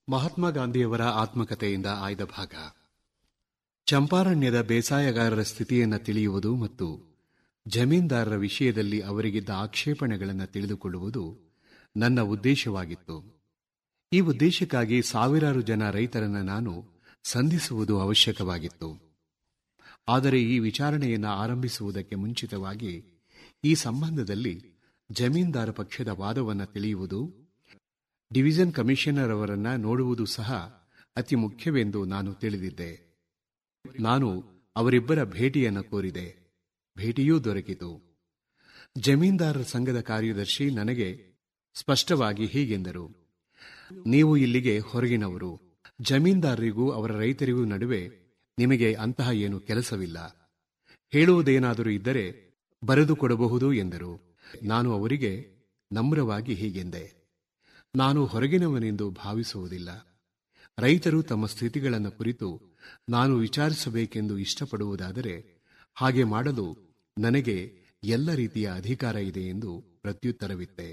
ಮಹಾತ್ಮ ಗಾಂಧಿಯವರ ಆತ್ಮಕಥೆಯಿಂದ ಆಯ್ದ ಭಾಗ ಚಂಪಾರಣ್ಯದ ಬೇಸಾಯಗಾರರ ಸ್ಥಿತಿಯನ್ನು ತಿಳಿಯುವುದು ಮತ್ತು ಜಮೀನ್ದಾರರ ವಿಷಯದಲ್ಲಿ ಅವರಿಗಿದ್ದ ಆಕ್ಷೇಪಣೆಗಳನ್ನು ತಿಳಿದುಕೊಳ್ಳುವುದು ನನ್ನ ಉದ್ದೇಶವಾಗಿತ್ತು ಈ ಉದ್ದೇಶಕ್ಕಾಗಿ ಸಾವಿರಾರು ಜನ ರೈತರನ್ನು ನಾನು ಸಂಧಿಸುವುದು ಅವಶ್ಯಕವಾಗಿತ್ತು ಆದರೆ ಈ ವಿಚಾರಣೆಯನ್ನು ಆರಂಭಿಸುವುದಕ್ಕೆ ಮುಂಚಿತವಾಗಿ ಈ ಸಂಬಂಧದಲ್ಲಿ ಜಮೀನ್ದಾರ ಪಕ್ಷದ ವಾದವನ್ನು ತಿಳಿಯುವುದು ಡಿವಿಷನ್ ಕಮಿಷನರ್ ಅವರನ್ನ ನೋಡುವುದು ಸಹ ಅತಿ ಮುಖ್ಯವೆಂದು ನಾನು ತಿಳಿದಿದ್ದೆ ನಾನು ಅವರಿಬ್ಬರ ಭೇಟಿಯನ್ನು ಕೋರಿದೆ ಭೇಟಿಯೂ ದೊರಕಿತು ಜಮೀನ್ದಾರರ ಸಂಘದ ಕಾರ್ಯದರ್ಶಿ ನನಗೆ ಸ್ಪಷ್ಟವಾಗಿ ಹೀಗೆಂದರು ನೀವು ಇಲ್ಲಿಗೆ ಹೊರಗಿನವರು ಜಮೀನ್ದಾರರಿಗೂ ಅವರ ರೈತರಿಗೂ ನಡುವೆ ನಿಮಗೆ ಅಂತಹ ಏನು ಕೆಲಸವಿಲ್ಲ ಹೇಳುವುದೇನಾದರೂ ಇದ್ದರೆ ಬರೆದು ಕೊಡಬಹುದು ಎಂದರು ನಾನು ಅವರಿಗೆ ನಮ್ರವಾಗಿ ಹೀಗೆಂದೆ ನಾನು ಹೊರಗಿನವನೆಂದು ಭಾವಿಸುವುದಿಲ್ಲ ರೈತರು ತಮ್ಮ ಸ್ಥಿತಿಗಳನ್ನು ಕುರಿತು ನಾನು ವಿಚಾರಿಸಬೇಕೆಂದು ಇಷ್ಟಪಡುವುದಾದರೆ ಹಾಗೆ ಮಾಡಲು ನನಗೆ ಎಲ್ಲ ರೀತಿಯ ಅಧಿಕಾರ ಇದೆ ಎಂದು ಪ್ರತ್ಯುತ್ತರವಿತ್ತೆ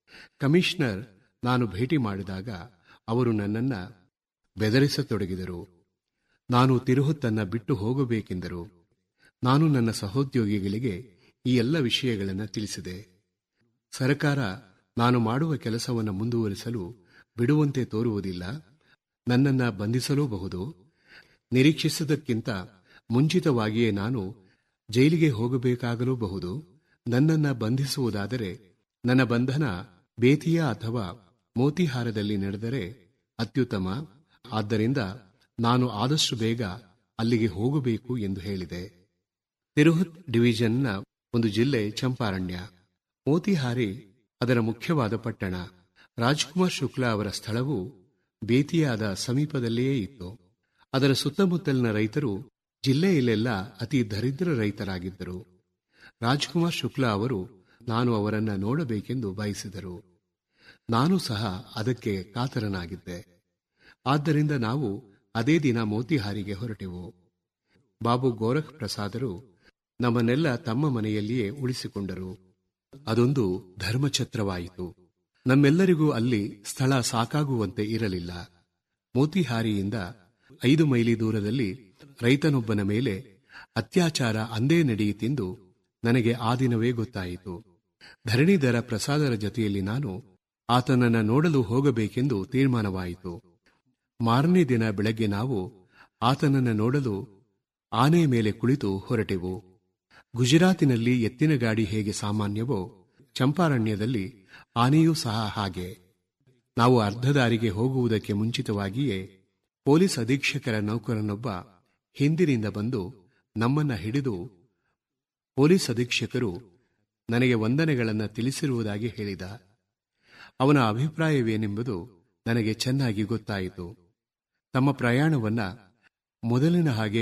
ಕಮಿಷನರ್ ನಾನು ಭೇಟಿ ಮಾಡಿದಾಗ ಅವರು ನನ್ನನ್ನ ಬೆದರಿಸತೊಡಗಿದರು ನಾನು ತಿರುಹುತ್ತನ್ನ ಬಿಟ್ಟು ಹೋಗಬೇಕೆಂದರು ನಾನು ನನ್ನ ಸಹೋದ್ಯೋಗಿಗಳಿಗೆ ಈ ಎಲ್ಲ ವಿಷಯಗಳನ್ನು ತಿಳಿಸಿದೆ ಸರ್ಕಾರ ನಾನು ಮಾಡುವ ಕೆಲಸವನ್ನು ಮುಂದುವರಿಸಲು ಬಿಡುವಂತೆ ತೋರುವುದಿಲ್ಲ ನನ್ನನ್ನ ಬಂಧಿಸಲೂಬಹುದು ನಿರೀಕ್ಷಿಸಿದಕ್ಕಿಂತ ಮುಂಚಿತವಾಗಿಯೇ ನಾನು ಜೈಲಿಗೆ ಹೋಗಬೇಕಾಗಲೂಬಹುದು ನನ್ನನ್ನ ಬಂಧಿಸುವುದಾದರೆ ನನ್ನ ಬಂಧನ ಬೇತಿಯ ಅಥವಾ ಮೋತಿಹಾರದಲ್ಲಿ ನಡೆದರೆ ಅತ್ಯುತ್ತಮ ಆದ್ದರಿಂದ ನಾನು ಆದಷ್ಟು ಬೇಗ ಅಲ್ಲಿಗೆ ಹೋಗಬೇಕು ಎಂದು ಹೇಳಿದೆ ತಿರುಹುತ್ ಡಿವಿಷನ್ನ ಒಂದು ಜಿಲ್ಲೆ ಚಂಪಾರಣ್ಯ ಮೋತಿಹಾರಿ ಅದರ ಮುಖ್ಯವಾದ ಪಟ್ಟಣ ರಾಜ್ಕುಮಾರ್ ಶುಕ್ಲಾ ಅವರ ಸ್ಥಳವು ಬೇತಿಯಾದ ಸಮೀಪದಲ್ಲಿಯೇ ಇತ್ತು ಅದರ ಸುತ್ತಮುತ್ತಲಿನ ರೈತರು ಜಿಲ್ಲೆಯಲ್ಲೆಲ್ಲ ಅತಿ ದರಿದ್ರ ರೈತರಾಗಿದ್ದರು ರಾಜ್ಕುಮಾರ್ ಶುಕ್ಲಾ ಅವರು ನಾನು ಅವರನ್ನ ನೋಡಬೇಕೆಂದು ಬಯಸಿದರು ನಾನು ಸಹ ಅದಕ್ಕೆ ಕಾತರನಾಗಿದ್ದೆ ಆದ್ದರಿಂದ ನಾವು ಅದೇ ದಿನ ಮೋತಿಹಾರಿಗೆ ಹೊರಟೆವು ಬಾಬು ಗೋರಖ್ ಪ್ರಸಾದರು ನಮ್ಮನ್ನೆಲ್ಲ ತಮ್ಮ ಮನೆಯಲ್ಲಿಯೇ ಉಳಿಸಿಕೊಂಡರು ಅದೊಂದು ಧರ್ಮಛತ್ರವಾಯಿತು ನಮ್ಮೆಲ್ಲರಿಗೂ ಅಲ್ಲಿ ಸ್ಥಳ ಸಾಕಾಗುವಂತೆ ಇರಲಿಲ್ಲ ಮೋತಿಹಾರಿಯಿಂದ ಐದು ಮೈಲಿ ದೂರದಲ್ಲಿ ರೈತನೊಬ್ಬನ ಮೇಲೆ ಅತ್ಯಾಚಾರ ಅಂದೇ ನಡೆಯಿತೆಂದು ನನಗೆ ಆ ದಿನವೇ ಗೊತ್ತಾಯಿತು ಧರಣಿಧರ ಪ್ರಸಾದರ ಜೊತೆಯಲ್ಲಿ ನಾನು ಆತನನ್ನ ನೋಡಲು ಹೋಗಬೇಕೆಂದು ತೀರ್ಮಾನವಾಯಿತು ಮಾರನೇ ದಿನ ಬೆಳಗ್ಗೆ ನಾವು ಆತನನ್ನ ನೋಡಲು ಆನೆ ಮೇಲೆ ಕುಳಿತು ಹೊರಟೆವು ಗುಜರಾತಿನಲ್ಲಿ ಎತ್ತಿನ ಗಾಡಿ ಹೇಗೆ ಸಾಮಾನ್ಯವೋ ಚಂಪಾರಣ್ಯದಲ್ಲಿ ಆನೆಯೂ ಸಹ ಹಾಗೆ ನಾವು ಅರ್ಧ ದಾರಿಗೆ ಹೋಗುವುದಕ್ಕೆ ಮುಂಚಿತವಾಗಿಯೇ ಪೊಲೀಸ್ ಅಧೀಕ್ಷಕರ ನೌಕರನೊಬ್ಬ ಹಿಂದಿನಿಂದ ಬಂದು ನಮ್ಮನ್ನ ಹಿಡಿದು ಪೊಲೀಸ್ ಅಧೀಕ್ಷಕರು ನನಗೆ ವಂದನೆಗಳನ್ನು ತಿಳಿಸಿರುವುದಾಗಿ ಹೇಳಿದ ಅವನ ಅಭಿಪ್ರಾಯವೇನೆಂಬುದು ನನಗೆ ಚೆನ್ನಾಗಿ ಗೊತ್ತಾಯಿತು ತಮ್ಮ ಪ್ರಯಾಣವನ್ನ ಮೊದಲಿನ ಹಾಗೆ